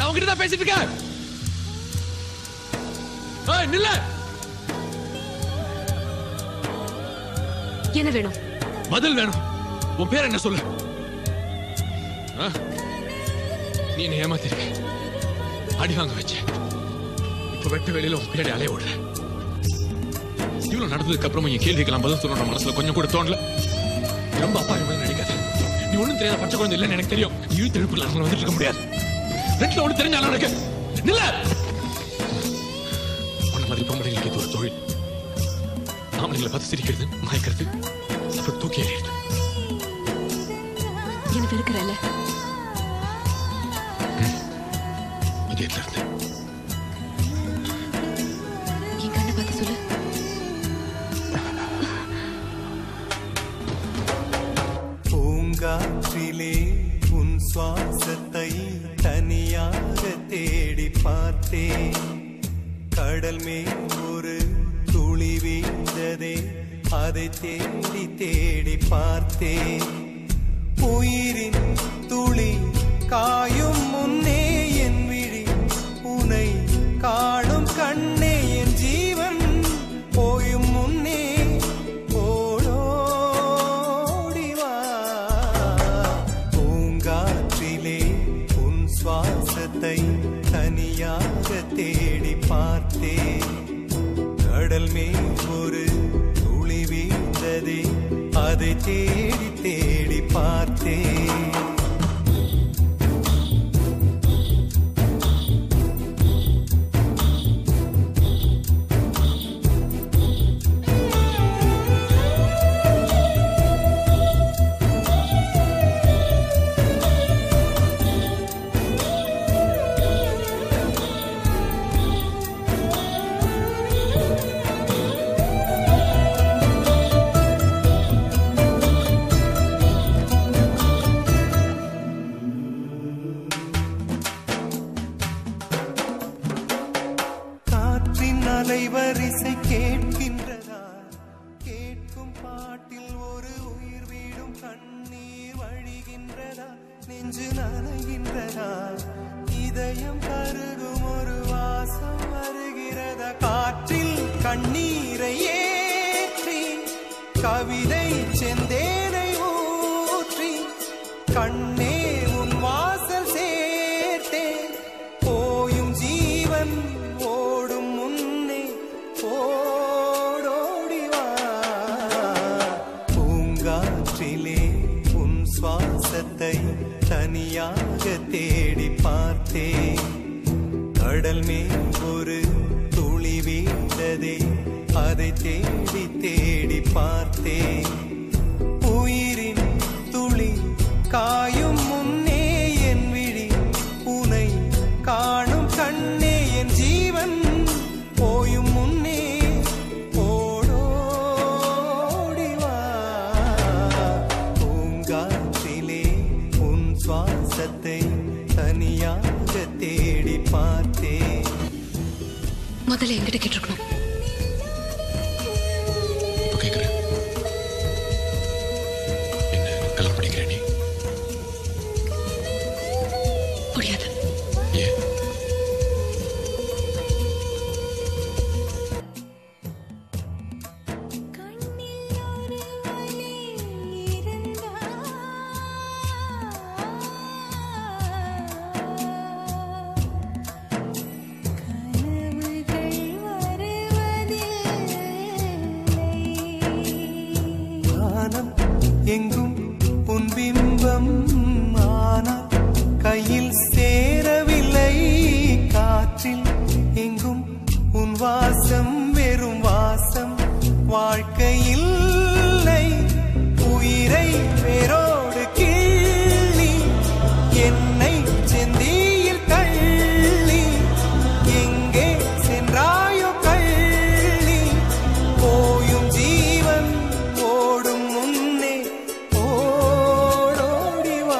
நான் உங்ககிட்ட தான் பேசிட்டு இருக்கேன் ஏய் நில்ல என்ன வேணும் பதில் வேணும் உன் பேர் என்ன சொல்லு ஆ? நீ என்ன ஏமாத்திருக்க அடி வாங்க வச்ச இப்ப வெட்ட வெளியில உன் பின்னாடி அலைய விடுற இவ்வளவு நடந்ததுக்கு அப்புறமா என் கேள்விக்கெல்லாம் பதில் சொல்லணும் மனசுல கொஞ்சம் கூட தோணல நீ ரொம்ப அப்பா மாதிரி நடிக்காத நீ ஒண்ணும் தெரியாத பச்சை குழந்தை இல்லைன்னு எனக்கு தெரியும் நீ இழுத்து எழுப்புல அவங்க வந்துட்டு இருக்க முடியாது ரெண்டுல ஒண்ணு தெரிஞ்சாலும் எனக்கு நில்ல உன்ன மாதிரி பொம்பளைங்களுக்கு இது ஒரு தொழில் ஆம்பளைங்களை பார்த்து சிரிக்கிறது மயக்கிறது அப்புறம் தூக்கி எறியறது என்ன வெறுக்கிறல்ல இதயத்துல இருந்து என் கண்ணை பார்த்து சொல்லு பூங்காற்றிலே உன் சுவாசத்தை தனியாக தேடி பார்த்தேன் கடல் மேல் ஒரு துளி வீழ்ந்ததே அதை தேடி தேடி பார்த்தேன் உயிரின் துளி காயும் முன்னே என் விழி உனை காணும் கண்ணே என் ஜீவன் போயும் முன்னே ஓடோடி வா பூங்காற்றிலே உன் சுவாசத்தை தனியாக தேடி பார்த்தேன் கடல் மேல் ஒரு துளி வீழ்ந்ததே அதை தேடி தேடி பார்த்தேன் காற்றின் அலைவரிசை கேட்கின்றதா கேட்கும் பாட்டில் ஒரு உயிர் வீடும் கண்ணீர் வழிகின்றதா நெஞ்சு நனைகின்றதா இதயம் கருகும் ஒரு வாசம் வருகிறதா காற்றில் கண்ணீரை ஏற்றி கவிதை செந்தேனை ஊற்றி கண்ணே உன் வாசல் சேர்த்தேன் போயும் ஜீவன் ஓடும் முன்னே ஓடோடி வா பூங்காற்றிலே உன் சுவாசத்தை தனியாக தேடி பார்த்தேன் கடல் மேல் ஒரு துளி வீழ்ந்ததே அதை தேடி தேடி பார்த்தேன் உயிரின் துளி காயும் முன்னே என் விழி உனை காணும் கண்ணே என் ஜீவன் போயும் முன்னே ஓடோடி வா பூங்காற்றிலே உன் சுவாசத்தை தனியாக தேடி பார்த்தேன் முதல்ல என்கிட்ட கேட்டிருக்கணும் இப்ப கேக்குறேன் என்ன கல்யாணம் பண்ணிக்கிற நீ முடியாது ஏன் வானம் எங்கும் உன் பிம்பம் ஆனால் கையில் சேரவில்லை காற்றில் எங்கும் உன் வாசம் வெறும் வாசம் வாழ்க்கையில் உயிரை வேரோடு கிள்ளி என்னை செந்தியில் தள்ளி எங்கே சென்றாயோ கள்ளி போயும் ஜீவன் ஓடும் முன்னே ஓடோடி வா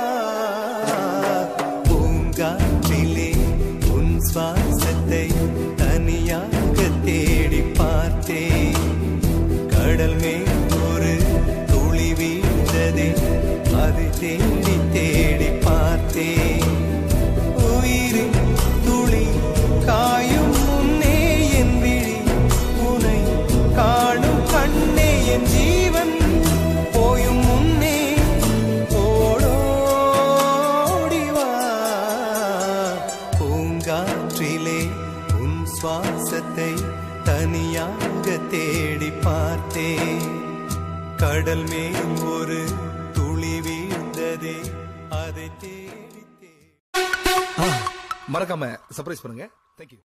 பூங்காற்றிலே உன் சுவாசத்தை தனியாக தேடி பார்த்தேன் கடல் மேல் ஒரு துளி வீழ்ந்ததே அதை தேடி தேடி பார்த்தேன் உயிரின் சுவாசத்தை தனியாக தேடி பார்த்தேன் கடல் மேல் ஒரு துளி வீழ்ந்ததே அதை தேடி தேடி மறக்காம சர்ப்ரைஸ் பண்ணுங்க தேங்க்யூ